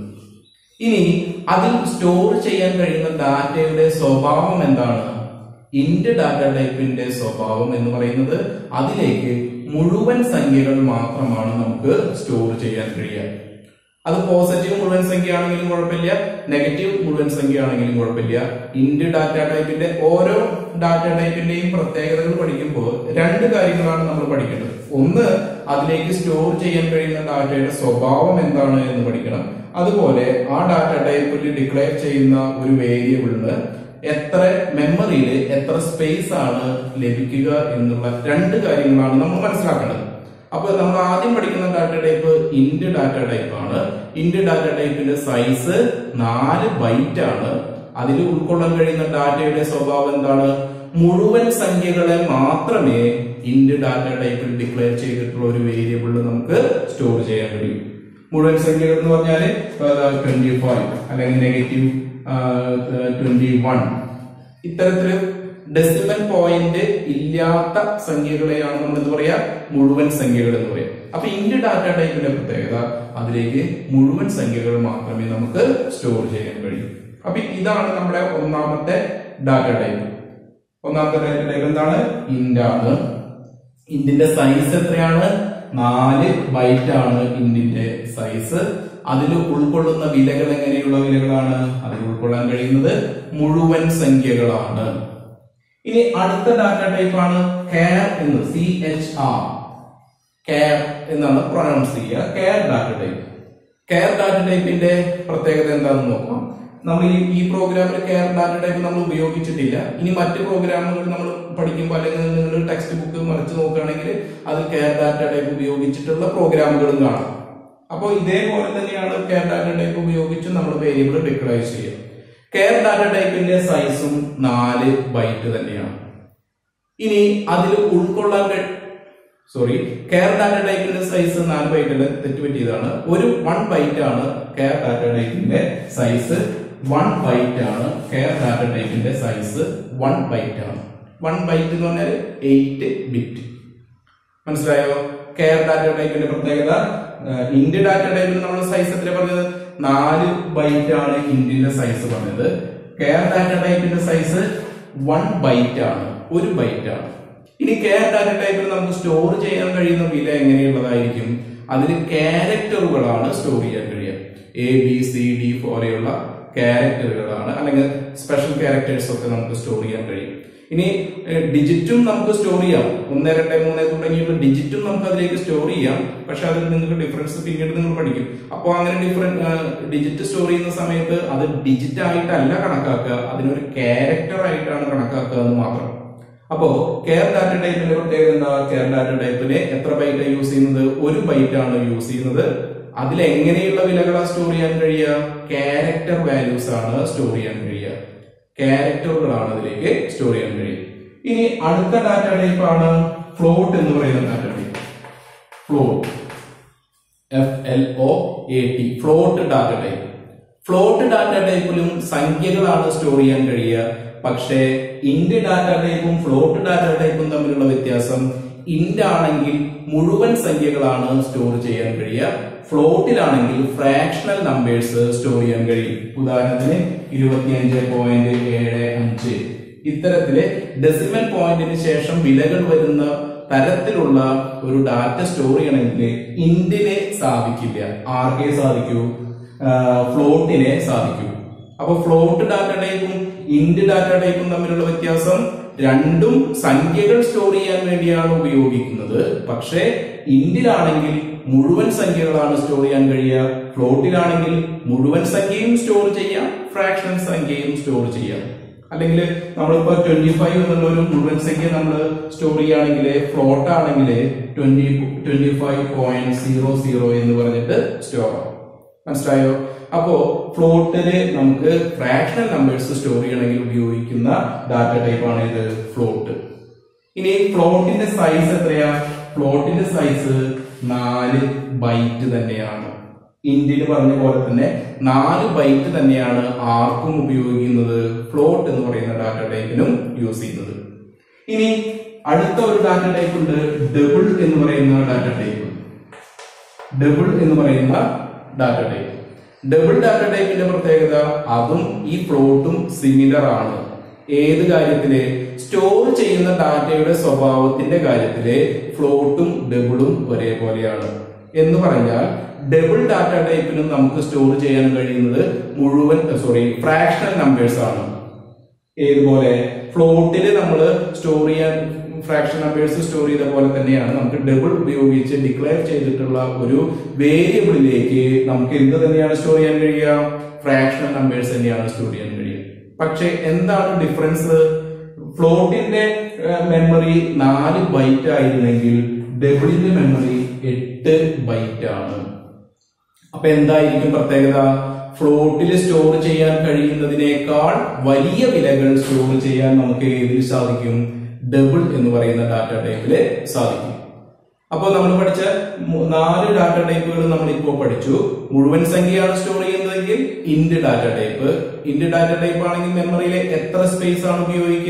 ഇനി അതിൽ സ്റ്റോർ ചെയ്യാൻ കഴിയുന്ന ഡാറ്റയുടെ സ്വഭാവം എന്താണ് ഇന്റ് ഡാറ്റ ടൈപ്പിന്റെ സ്വഭാവം എന്ന് പറയുന്നത് അതിലേക്ക് മുഴുവൻ സംഖ്യകൾ മാത്രമാണ് നമുക്ക് സ്റ്റോർ ചെയ്യാൻ കഴിയുക അത് പോസിറ്റീവ് മുഴുവൻ സംഖ്യ ആണെങ്കിലും കുഴപ്പമില്ല നെഗറ്റീവ് മുഴുവൻ സംഖ്യ ആണെങ്കിലും കുഴപ്പമില്ല ഇന്റ് ഡാറ്റ ടൈപ്പിന്റെ ഓരോ ഡാറ്റ ടൈപ്പിന്റെയും പ്രത്യേകതകൾ പഠിക്കുമ്പോൾ രണ്ട് കാര്യങ്ങളാണ് നമ്മൾ പഠിക്കേണ്ടത് ഒന്ന് അതിലേക്ക് സ്റ്റോർ ചെയ്യാൻ കഴിയുന്ന ഡാറ്റയുടെ സ്വഭാവം എന്താണ് എന്ന് പഠിക്കണം അതുപോലെ ആ ഡാറ്റ ടൈപ്പിൽ ഡിക്ലെയർ ചെയ്യുന്ന ഒരു വേരിയബിളിന് എത്ര മെമ്മറിയിൽ എത്ര സ്പേസ് ആണ് ലഭിക്കുക എന്നുള്ള രണ്ട് കാര്യങ്ങളാണ് നമ്മൾ മനസ്സിലാക്കേണ്ടത് അപ്പൊ നമ്മൾ ആദ്യം പഠിക്കുന്ന data type int data type ആണ് ഇന്റ് ഡാറ്റ ടൈപ്പിന്റെ സൈസ് നാല് ബൈറ്റ് ആണ് അതിൽ ഉൾക്കൊള്ളാൻ കഴിയുന്ന ഡാറ്റയുടെ സ്വഭാവം എന്താണ് മുഴുവൻ സംഖ്യകളെ മാത്രമേ ഇന്റ് ഡാറ്റ ടൈപ്പിൽ ഡിക്ലെയർ ചെയ്തിട്ടുള്ള ഒരു വേരിയബിളിൽ നമുക്ക് സ്റ്റോർ ചെയ്യാൻ കഴിയും മുഴുവൻ സംഖ്യകൾ എന്ന് പറഞ്ഞാൽ ട്വന്റി ഫൈവ് അല്ലെങ്കിൽ നെഗറ്റീവ് ട്വന്റി വൺ ഇത്തരത്തില് ഡെസിമൽ പോയിന്റ് ഇല്ലാത്ത സംഖ്യകളെയാണ് നമ്മൾ എന്ത് പറയാ മുഴുവൻ സംഖ്യകൾ എന്ന് പറയാം അപ്പൊ ഇന്റ് ഡാറ്റ ടൈപ്പിന്റെ പ്രത്യേകത അതിലേക്ക് മുഴുവൻ സംഖ്യകൾ മാത്രമേ നമുക്ക് സ്റ്റോർ ചെയ്യാൻ കഴിയൂ അപ്പൊ ഇതാണ് നമ്മുടെ ഒന്നാമത്തെ ഡാറ്റ ടൈപ്പ് ഒന്നാമത്തെ ഡാറ്റ ടൈപ്പ് എന്താണ് ഇന്റ് ആണ് ഇന്റിന്റെ സൈസ് എത്രയാണ് നാല് ബൈറ്റ് ആണ് ഇന്റിന്റെ സൈസ് അതിൽ ഉൾക്കൊള്ളുന്ന വിലകൾ എങ്ങനെയുള്ള വിലകളാണ് അതിൽ ഉൾക്കൊള്ളാൻ കഴിയുന്നത് മുഴുവൻ സംഖ്യകളാണ് ഇനി അടുത്ത ഡാറ്റ ടൈപ്പ് ആണ് കെയർ എന്ന് സി എച്ച് ആർ കെയർ എന്നാണ് പ്രൊനൗൺസ് ചെയ്യുക char data type char data ടൈപ്പിന്റെ പ്രത്യേകത എന്താണെന്ന് നോക്കാം നമ്മൾ ഈ ഈ പ്രോഗ്രാമിൽ കെയർ ഡാറ്റ ടൈപ്പ് നമ്മൾ ഉപയോഗിച്ചിട്ടില്ല ഇനി മറ്റ് പ്രോഗ്രാമുകൾ നമ്മൾ പഠിക്കുമ്പോൾ അല്ലെങ്കിൽ നിങ്ങൾ ടെക്സ്റ്റ് ബുക്ക് മറിച്ച് നോക്കുകയാണെങ്കിൽ അതിൽ കെയർ ഡാറ്റ ടൈപ്പ് ഉപയോഗിച്ചിട്ടുള്ള പ്രോഗ്രാമുകളും കാണാം അപ്പോൾ ഇതേപോലെ തന്നെയാണ് കെയർ ഡാറ്റ ടൈപ്പ് ഉപയോഗിച്ച് നമ്മൾ വേരിയബിൾ ഡിക്ലയർ ചെയ്യുക കെയർ ഡാറ്റ ടൈപ്പിന്റെ സൈസും നാല് ബൈറ്റ് തന്നെയാണ് ഇനി അതിൽ ഉൾക്കൊള്ളാൻ കഴി സോറി കെയർ ഡാറ്റ ടൈപ്പിന്റെ സൈസ് നാല് ബൈറ്റിൽ തെറ്റുപറ്റിയതാണ് ഒരു വൺ ബൈറ്റ് ആണ് കെയർ ഡാറ്റ ടൈപ്പിന്റെ സൈസ് വൺ ബൈറ്റ് ആണ് കെയർ ഡാറ്റ ടൈപ്പിന്റെ സൈസ് വൺ ബൈറ്റ് ആണ് വൺ ബൈറ്റ് എന്ന് പറഞ്ഞാൽ എയ്റ്റ് ബിറ്റ് മനസ്സിലായോ കെയർ ഡാറ്റ ടൈപ്പിന്റെ പ്രത്യേകത ഇൻഡ് ഡാറ്റ ടൈപ്പിൽ നമ്മൾ സൈസ് എത്ര പറഞ്ഞത് നാല് ബൈറ്റ് ആണ് ഇൻഡിന്റെ സൈസ് പറഞ്ഞത് കെയർ ഡാറ്റ ടൈപ്പിന്റെ സൈസ് വൺ ബൈറ്റ് ആണ് ഒരു ബൈറ്റ് ആണ് ഇനി കെയർ ഡാറ്റ ടൈപ്പിൽ നമുക്ക് സ്റ്റോർ ചെയ്യാൻ കഴിയുന്ന വില എങ്ങനെയുള്ളതായിരിക്കും അതിൽ ക്യാരക്ടറുകളാണ് സ്റ്റോർ ചെയ്യാൻ കഴിയുക എ ബി സി ഡി പോലെയുള്ള ക്യാരക്ടറുകളാണ് അല്ലെങ്കിൽ സ്പെഷ്യൽ ക്യാരക്ടേഴ്സ് ഒക്കെ നമുക്ക് സ്റ്റോർ ചെയ്യാൻ കഴിയും ഇനി ഡിജിറ്റും നമുക്ക് സ്റ്റോർ ചെയ്യാം ഒന്ന് രണ്ട് മൂന്ന് തുടങ്ങിയുള്ള ഡിജിറ്റും നമുക്ക് അതിലേക്ക് സ്റ്റോർ ചെയ്യാം പക്ഷെ അതിൽ നിങ്ങൾക്ക് ഡിഫറൻസ് പിന്നീട് നിങ്ങൾ പഠിക്കും അപ്പോൾ അങ്ങനെ ഡിഫറെന്റ് ഡിജിറ്റ് സ്റ്റോർ ചെയ്യുന്ന സമയത്ത് അത് ഡിജിറ്റ് ആയിട്ടല്ല കണക്കാക്കുക അതിനൊരു ക്യാരക്ടർ ആയിട്ടാണ് കണക്കാക്കുക എന്ന് മാത്രം അപ്പോ കെയർ ഡാറ്റ ടൈപ്പിന്റെ പ്രത്യേകത എന്താ കെയർ ഡാറ്റ ടൈപ്പിന് എത്ര ബൈറ്റ് യൂസ് ചെയ്യുന്നത് ഒരു ബൈറ്റ് ആണ് യൂസ് ചെയ്യുന്നത് അതിൽ എങ്ങനെയുള്ള വിലകളാണ് സ്റ്റോർ ചെയ്യാൻ കഴിയുക ക്യാരക്ടർ വാല്യൂസ് ആണ് സ്റ്റോർ ചെയ്യാൻ കഴിയുക ക്യാരക്ടറുകളാണ് അതിലേക്ക് സ്റ്റോർ ചെയ്യാൻ കഴിയും ഇനി അടുത്ത ഡാറ്റ ടൈപ്പ് ആണ് ഫ്ലോട്ട് എന്ന് പറയുന്ന data type float F L O A T float data type float data ടൈപ്പിലും സംഖ്യകളാണ് സ്റ്റോർ ചെയ്യാൻ കഴിയുക പക്ഷേ ഇൻഡ് ഡാറ്റ ടൈപ്പും ഫ്ലോട്ട് ഡാറ്റ ടൈപ്പും തമ്മിലുള്ള വ്യത്യാസം ഇൻഡ് ആണെങ്കിൽ മുഴുവൻ സംഖ്യകളാണ് സ്റ്റോർ ചെയ്യാൻ കഴിയുക ഫ്ലോട്ടിലാണെങ്കിൽ ഫ്രാക്ഷണൽ നമ്പേഴ്സ് സ്റ്റോർ ചെയ്യാൻ കഴിയും ഉദാഹരണത്തിന് ഇരുപത്തിയഞ്ച് പോയിന്റ് ഏഴ് അഞ്ച് ഇത്തരത്തില് ഡെസിമൽ പോയിന്റിന് ശേഷം വിലകൾ വരുന്ന തരത്തിലുള്ള ഒരു ഡാറ്റ സ്റ്റോർ ചെയ്യണമെങ്കിൽ ഇൻഡിനെ സാധിക്കില്ല ആർക്കേ സാധിക്കൂ ഫ്ലോട്ടിനെ സാധിക്കൂ അപ്പൊ ഫ്ലോട്ട് ഡാറ്റ ടൈപ്പും ഇൻഡ് ഡാറ്റ ടൈപ്പും തമ്മിലുള്ള വ്യത്യാസം രണ്ടും സംഖ്യകൾ സ്റ്റോർ ചെയ്യാൻ വേണ്ടിയാണ് ഉപയോഗിക്കുന്നത് പക്ഷേ ഇൻഡിലാണെങ്കിൽ മുഴുവൻ സംഖ്യകളാണ് സ്റ്റോർ ചെയ്യാൻ കഴിയുക ഫ്ലോട്ടിലാണെങ്കിൽ മുഴുവൻ സംഖ്യയും സ്റ്റോർ ചെയ്യാം ഫ്രാക്ഷണൽ സംഖ്യയും സ്റ്റോർ ചെയ്യാം അല്ലെങ്കിൽ നമ്മളിപ്പോ ട്വന്റി ഫൈവ് എന്നുള്ള ഒരു മുഴുവൻ സംഖ്യ നമ്മൾ സ്റ്റോർ ചെയ്യുകയാണെങ്കിൽ ഫ്ലോട്ട് ആണെങ്കിൽ twenty twenty five point zero zero എന്ന് പറഞ്ഞിട്ട് സ്റ്റോർ ആവും മനസ്സിലായോ അപ്പോ ഫ്ലോട്ടില് നമുക്ക് ഫ്രാക്ഷണൽ നമ്പേഴ്സ് സ്റ്റോർ ചെയ്യണമെങ്കിൽ ഉപയോഗിക്കുന്ന ഡാറ്റ ടൈപ്പ് ആണ് ഇത് ഫ്ലോട്ട് ഇനി ഫ്ലോട്ടിന്റെ സൈസ് എത്രയാ ഫ്ലോട്ടിന്റെ സൈസ് നാല് ബൈറ്റ് തന്നെയാണ് ഇന്ത്യയിൽ പറഞ്ഞ പോലെ തന്നെ നാല് ബൈറ്റ് തന്നെയാണ് ആർക്കും ഉപയോഗിക്കുന്നത് ഫ്ലോട്ട് എന്ന് പറയുന്ന ഡാറ്റ ടൈപ്പിനും യൂസ് ചെയ്യുന്നത് ഇനി അടുത്ത ഒരു ഡാറ്റ ടൈപ്പ് ഉണ്ട് ഡബിൾ എന്ന് പറയുന്ന ഡാറ്റ ടൈപ്പ് ഡബിൾ എന്ന് പറയുന്ന ഡാറ്റ ടൈപ്പ് ഡബിൾ ഡാറ്റ ടൈപ്പിന്റെ പ്രത്യേകത അതും ഈ ഫ്ലോട്ടും സിമിലർ ആണ് ഏത് കാര്യത്തില് സ്റ്റോർ ചെയ്യുന്ന ഡാറ്റയുടെ സ്വഭാവത്തിന്റെ കാര്യത്തില് ഫ്ലോട്ടും ഡബിളും ഒരേപോലെയാണ് എന്ന് പറഞ്ഞാൽ ഡബിൾ ഡാറ്റ ടൈപ്പിനും നമുക്ക് സ്റ്റോർ ചെയ്യാൻ കഴിയുന്നത് മുഴുവൻ സോറി ഫ്രാക്ഷണൽ നമ്പേഴ്സ് ആണ് ഏതുപോലെ ഫ്ലോട്ടിൽ നമ്മൾ സ്റ്റോർ ചെയ്യാൻ ഫ്രാക്ഷൻ നമ്പേഴ്സ് സ്റ്റോർ ചെയ്ത പോലെ തന്നെയാണ് നമുക്ക് ഡബിൾ ഉപയോഗിച്ച് ഡിക്ലെയർ ചെയ്തിട്ടുള്ള ഒരു വേരിയബിളിലേക്ക് നമുക്ക് എന്ത് തന്നെയാണ് സ്റ്റോർ ചെയ്യാൻ കഴിയുക ഫ്രാക്ഷണൽ നമ്പേഴ്സ് തന്നെയാണ് സ്റ്റോർ ചെയ്യാൻ കഴിയുക പക്ഷെ എന്താണ് ഡിഫറൻസ് ഫ്ലോട്ടിന്റെ മെമ്മറി നാല് ബൈറ്റ് ആയിരുന്നെങ്കിൽ ഡബിളിന്റെ മെമ്മറി എട്ട് ബൈറ്റ് ആണ് അപ്പൊ എന്തായിരിക്കും പ്രത്യേകത ഫ്ലോട്ടിൽ സ്റ്റോർ ചെയ്യാൻ കഴിയുന്നതിനേക്കാൾ വലിയ വിലകൾ സ്റ്റോർ ചെയ്യാൻ നമുക്ക് ഏതിൽ സാധിക്കും ഡബിൾ എന്ന് പറയുന്ന ഡാറ്റ ടൈപ്പില് സാധിക്കും അപ്പോൾ നമ്മൾ പഠിച്ച മു- നാല് ഡാറ്റ ടൈപ്പുകൾ നമ്മൾ ഇപ്പോൾ പഠിച്ചു മുഴുവൻ സംഖ്യയാണ് സ്റ്റോർ ചെയ്യുന്നതെങ്കിൽ int data type int data type ആണെങ്കിൽ മെമ്മറിയിലെ എത്ര സ്പേസ് ആണ് ഉപയോഗിക്കുക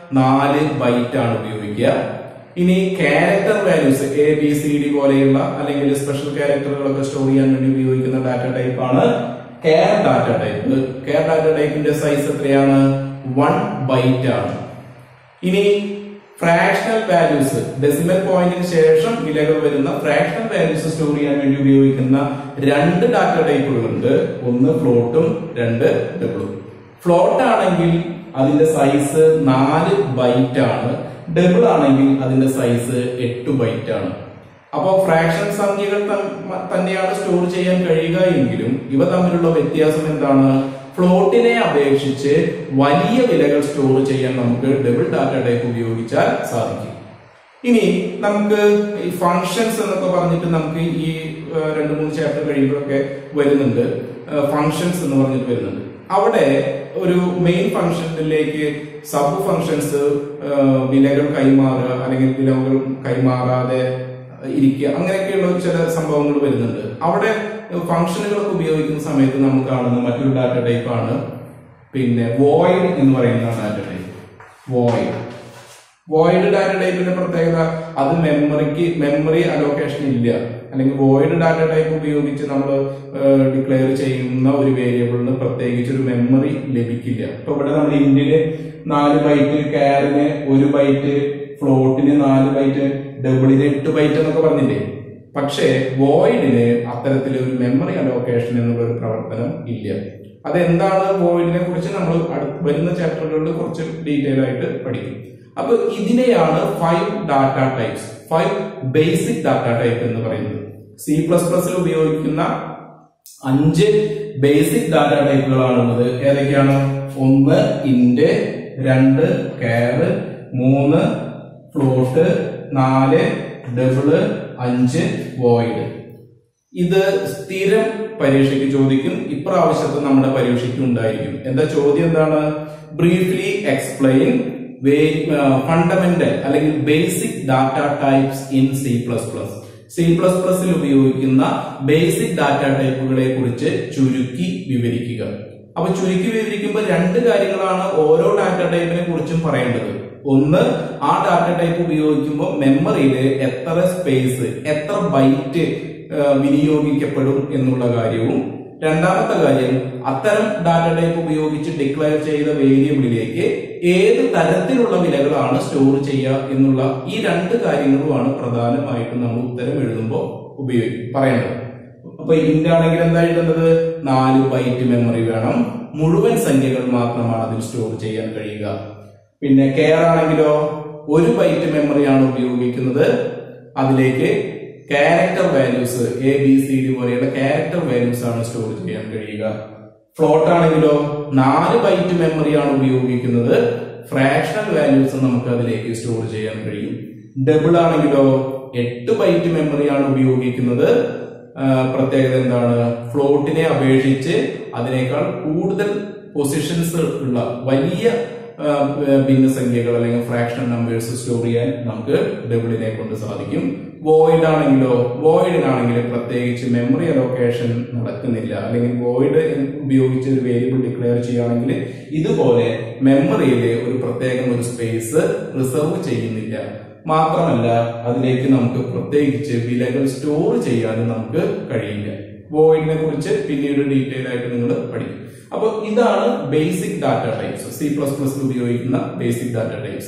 നാല് ബൈറ്റ് ആണ് ഉപയോഗിക്കുക ഇനി character values A B C D പോലെയുള്ള അല്ലെങ്കിൽ സ്പെഷ്യൽ ക്യാരക്ടറുകളൊക്കെ സ്റ്റോർ ചെയ്യാൻ വേണ്ടി ഉപയോഗിക്കുന്ന ഡാറ്റ ടൈപ്പ് ആണ് char data type char data ടൈപ്പിന്റെ സൈസ് എത്രയാണ് വൺ ബൈറ്റ് ആണ് ഇനി ഫ്രാക്ഷണൽ വാല്യൂസ് ഡെസിമൽ പോയിന്റിന് ശേഷം വിലകൾ വരുന്ന ഫ്രാക്ഷണൽ വാല്യൂസ് സ്റ്റോർ ചെയ്യാൻ വേണ്ടി ഉപയോഗിക്കുന്ന രണ്ട് ഡാറ്റ ടൈപ്പുകളുണ്ട് ഒന്ന് ഫ്ലോട്ടും രണ്ട് ഡബിളും ഫ്ലോട്ട് ആണെങ്കിൽ അതിന്റെ സൈസ് നാല് ബൈറ്റ് ആണ് ഡബിൾ ആണെങ്കിൽ അതിന്റെ സൈസ് എട്ട് ബൈറ്റ് ആണ് അപ്പോ ഫ്രാക്ഷൻ സംഖ്യകൾ തം- തന്നെയാണ് സ്റ്റോർ ചെയ്യാൻ കഴിയുക എങ്കിലും ഇവ തമ്മിലുള്ള വ്യത്യാസം എന്താണ് ഫ്ലോട്ടിനെ അപേക്ഷിച്ച് വലിയ വിലകൾ സ്റ്റോർ ചെയ്യാൻ നമുക്ക് ഡബിൾ ഡാറ്റ ടൈപ്പ് ഉപയോഗിച്ചാൽ സാധിക്കും ഇനി നമുക്ക് ഈ ഫങ്ഷൻസ് എന്നൊക്കെ പറഞ്ഞിട്ട് നമുക്ക് ഈ ആ, രണ്ട് മൂന്ന് ചാപ്റ്റർ കഴിയുമ്പോഴൊക്കെ വരുന്നുണ്ട് ഫങ്ഷൻസ് എന്ന് പറഞ്ഞിട്ട് വരുന്നുണ്ട് അവിടെ ഒരു മെയിൻ ഫംഗ്ഷനിലേക്ക് സബ് ഫങ്ഷൻസ് വിലകൾ കൈമാറുക അല്ലെങ്കിൽ വിലകൾ കൈമാറാതെ ഇരിക്കുക അങ്ങനെയൊക്കെയുള്ള ചില സംഭവങ്ങൾ വരുന്നുണ്ട് അവിടെ ഫംഗ്ഷനുകളൊക്കെ ഉപയോഗിക്കുന്ന സമയത്ത് നമ്മൾ കാണുന്ന മറ്റൊരു ഡാറ്റ ടൈപ്പ് ആണ് പിന്നെ വോയിഡ് എന്ന് പറയുന്ന data type void void data ടൈപ്പിന്റെ പ്രത്യേകത അത് മെമ്മറിക്ക് മെമ്മറി അലോക്കേഷൻ ഇല്ല അല്ലെങ്കിൽ വോയിഡ് ഡാറ്റ ടൈപ്പ് ഉപയോഗിച്ച് നമ്മൾ ഡിക്ലെയർ ചെയ്യുന്ന ഒരു വേരിയബിളിന് പ്രത്യേകിച്ച് ഒരു മെമ്മറി ലഭിക്കില്ല ഇപ്പൊ ഇവിടെ നമ്മുടെ ഇന്ത്യയില് നാല് ബൈറ്റ് കാരിന് ഒരു ബൈറ്റ് ഫ്ലോട്ടിന് നാല് ബൈറ്റ് ഡബിളിന് എട്ട് ബൈറ്റ് എന്നൊക്കെ പറഞ്ഞില്ലേ പക്ഷേ വോയിഡിന് അത്തരത്തിൽ ഒരു മെമ്മറി അലോക്കേഷൻ എന്നുള്ള ഒരു പ്രവർത്തനം ഇല്ല അതെന്താണ് വോയിഡിനെ കുറിച്ച് നമ്മൾ അടുത്ത വരുന്ന ചാപ്റ്ററുകളിൽ കുറച്ച് ഡീറ്റെയിൽ ആയിട്ട് പഠിക്കും അപ്പൊ ഇതിനെയാണ് five data types five basic data type എന്ന് പറയുന്നത് സി പ്ലസ് പ്ലസിൽ ഉപയോഗിക്കുന്ന അഞ്ച് ബേസിക് ഡാറ്റ ടൈപ്പുകളാണുള്ളത് ഏതൊക്കെയാണ് ഒന്ന് ഇന്റ് രണ്ട് കെയർ മൂന്ന് ഫ്ലോട്ട് നാല് ഡബിള് അഞ്ച് വോയിഡ് ഇത് സ്ഥിരം പരീക്ഷയ്ക്ക് ചോദിക്കും ഇപ്രാവശ്യത്തെ നമ്മുടെ പരീക്ഷയ്ക്ക് ഉണ്ടായിരിക്കും എന്താ ചോദ്യം എന്താണ് ബ്രീഫ്ലി എക്സ്പ്ലെയിൻ ഫണ്ടമെന്റൽ അല്ലെങ്കിൽ basic data types in C plus plus C plus പ്ലസിൽ ഉപയോഗിക്കുന്ന ബേസിക് ഡാറ്റ ടൈപ്പുകളെ കുറിച്ച് ചുരുക്കി വിവരിക്കുക അപ്പൊ ചുരുക്കി വിവരിക്കുമ്പോൾ രണ്ട് കാര്യങ്ങളാണ് ഓരോ ഡാറ്റ ടൈപ്പിനെ കുറിച്ചും പറയേണ്ടത് ഒന്ന് ആ ഡാറ്റ ടൈപ്പ് ഉപയോഗിക്കുമ്പോൾ മെമ്മറിയിൽ എത്ര സ്പേസ് എത്ര ബൈറ്റ് വിനിയോഗിക്കപ്പെടും എന്നുള്ള കാര്യവും രണ്ടാമത്തെ കാര്യം അത്തരം ഡാറ്റ ടൈപ്പ് ഉപയോഗിച്ച് ഡിക്ലെയർ ചെയ്ത വേരിയബിളിലേക്ക് ഏത് തരത്തിലുള്ള വിലകളാണ് സ്റ്റോർ ചെയ്യുക എന്നുള്ള ഈ രണ്ട് കാര്യങ്ങളുമാണ് പ്രധാനമായിട്ടും നമ്മൾ ഉത്തരം എഴുതുമ്പോൾ ഉപയോഗിക്കും പറയേണ്ടത് അപ്പൊ ഇന്റ് ആണെങ്കിൽ എന്താ എഴുതേണ്ടത് നാല് ബൈറ്റ് മെമ്മറി വേണം മുഴുവൻ സംഖ്യകൾ മാത്രമാണ് അതിൽ സ്റ്റോർ ചെയ്യാൻ കഴിയുക പിന്നെ കെയർ ആണെങ്കിലോ ഒരു ബൈറ്റ് മെമ്മറിയാണ് ഉപയോഗിക്കുന്നത് അതിലേക്ക് character values A B C D പോലെയുള്ള ക്യാരക്ടർ വാല്യൂസ് ആണ് സ്റ്റോർ ചെയ്യാൻ കഴിയുക ഫ്ലോട്ട് ആണെങ്കിലോ നാല് ബൈറ്റ് മെമ്മറിയാണ് ഉപയോഗിക്കുന്നത് ഫ്രാക്ഷണൽ വാല്യൂസ് നമുക്ക് അതിലേക്ക് സ്റ്റോർ ചെയ്യാൻ കഴിയും ഡബിൾ ആണെങ്കിലോ എട്ട് ബൈറ്റ് മെമ്മറിയാണ് ഉപയോഗിക്കുന്നത് ആ, പ്രത്യേകത എന്താണ് ഫ്ലോട്ടിനെ അപേക്ഷിച്ച് അതിനേക്കാൾ കൂടുതൽ പൊസിഷൻസ് ഉള്ള വലിയ ആ, ഭിന്നസംഖ്യകൾ അല്ലെങ്കിൽ ഫ്രാക്ഷണൽ നമ്പേഴ്സ് സ്റ്റോർ ചെയ്യാൻ നമുക്ക് ഡബിളിനെ കൊണ്ട് സാധിക്കും വോയിഡ് ആണെങ്കിലോ വോയിഡിനാണെങ്കിൽ പ്രത്യേകിച്ച് മെമ്മറി അലോക്കേഷൻ നടക്കുന്നില്ല അല്ലെങ്കിൽ വോയിഡ് ഉപയോഗിച്ച് ഒരു വേരിയബിൾ ഡിക്ലെയർ ചെയ്യുകയാണെങ്കിൽ ഇതുപോലെ മെമ്മറിയിൽ ഒരു പ്രത്യേകം ഒരു സ്പേസ് റിസർവ് ചെയ്യുന്നില്ല മാത്രമല്ല അതിലേക്ക് നമുക്ക് പ്രത്യേകിച്ച് വിലകൾ സ്റ്റോർ ചെയ്യാനും നമുക്ക് കഴിയില്ല വോയിഡിനെ കുറിച്ച് പിന്നീട് ഡീറ്റെയിൽ ആയിട്ട് നിങ്ങൾ പഠിക്കും അപ്പോൾ ഇതാണ് basic data types C plus plus ഉപയോഗിക്കുന്ന ബേസിക് ഡാറ്റ ടൈപ്സ്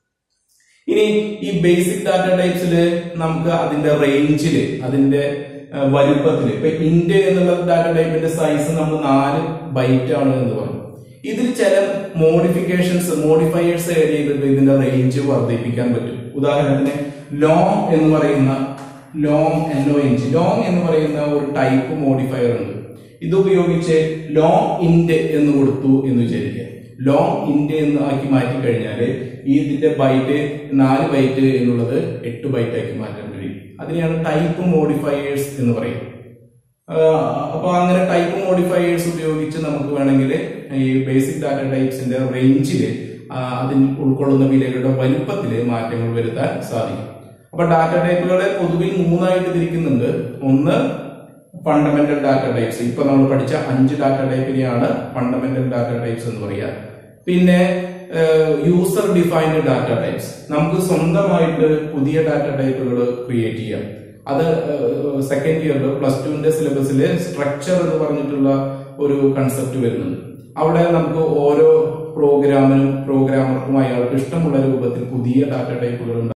ഇനി ഈ ബേസിക് ഡാറ്റ ടൈപ്സിൽ നമുക്ക് അതിന്റെ റേഞ്ചില് അതിന്റെ ആ, വലുപ്പത്തില് ഇപ്പൊ ഇന്റ് എന്നുള്ള ഡാറ്റ ടൈപ്പിന്റെ സൈസ് നമ്മൾ നാല് ബൈറ്റ് ആണ് എന്ന് പറഞ്ഞു ഇതിൽ ചില മോഡിഫിക്കേഷൻസ് മോഡിഫയേഴ്സ് ആഡ് ചെയ്തിട്ട് ഇതിന്റെ റേഞ്ച് വർദ്ധിപ്പിക്കാൻ പറ്റും ഉദാഹരണത്തിന് ലോങ് എന്ന് പറയുന്ന long N O N G long എന്ന് പറയുന്ന ഒരു ടൈപ്പ് മോഡിഫയർ ഉണ്ട് ഇത് ഉപയോഗിച്ച് ലോങ് ഇന്റ് എന്ന് കൊടുത്തു എന്ന് വിചാരിക്കുക ലോങ് ഇന്റ് എന്ന് ആക്കി മാറ്റി കഴിഞ്ഞാൽ ഈ ഇതിന്റെ ബൈറ്റ് നാല് ബൈറ്റ് എന്നുള്ളത് എട്ട് ബൈറ്റ് ആക്കി മാറ്റാൻ കഴിയും അതിനെയാണ് ടൈപ്പ് മോഡിഫയേഴ്സ് എന്ന് പറയുന്നത് ആഹ് അപ്പൊ അങ്ങനെ ടൈപ്പ് മോഡിഫയേഴ്സ് ഉപയോഗിച്ച് നമുക്ക് വേണമെങ്കിൽ ഈ ബേസിക് ഡാറ്റ ടൈപ്സിന്റെ റേഞ്ചിൽ അതിൽ ഉൾക്കൊള്ളുന്ന വിലകളുടെ വലുപ്പത്തിൽ മാറ്റങ്ങൾ വരുത്താൻ സാധിക്കും അപ്പൊ ഡാറ്റ ടൈപ്പുകളെ പൊതുവിൽ മൂന്നായിട്ട് തിരിക്കുന്നുണ്ട് ഒന്ന് ഫണ്ടമെന്റൽ ഡാറ്റ ടൈപ്സ് ഇപ്പൊ നമ്മൾ പഠിച്ച അഞ്ച് ഡാറ്റ ടൈപ്പിനെയാണ് ഫണ്ടമെന്റൽ ഡാറ്റ ടൈപ്സ് എന്ന് പറയുക പിന്നെ യൂസർ ഡിഫൈൻഡ് ഡാറ്റ ടൈപ്സ് നമുക്ക് സ്വന്തമായിട്ട് പുതിയ ഡാറ്റ ടൈപ്പുകൾ ക്രിയേറ്റ് ചെയ്യാം അത് സെക്കൻഡ് ഇയറിൽ പ്ലസ് ടുവിന്റെ സിലബസിൽ സ്ട്രക്ചർ എന്ന് പറഞ്ഞിട്ടുള്ള ഒരു കൺസെപ്റ്റ് വരുന്നുണ്ട് അവിടെ നമുക്ക് ഓരോ പ്രോഗ്രാമിനും പ്രോഗ്രാമർക്കും അയാൾക്ക് ഇഷ്ടമുള്ള രൂപത്തിൽ പുതിയ ഡാറ്റ ടൈപ്പുകൾ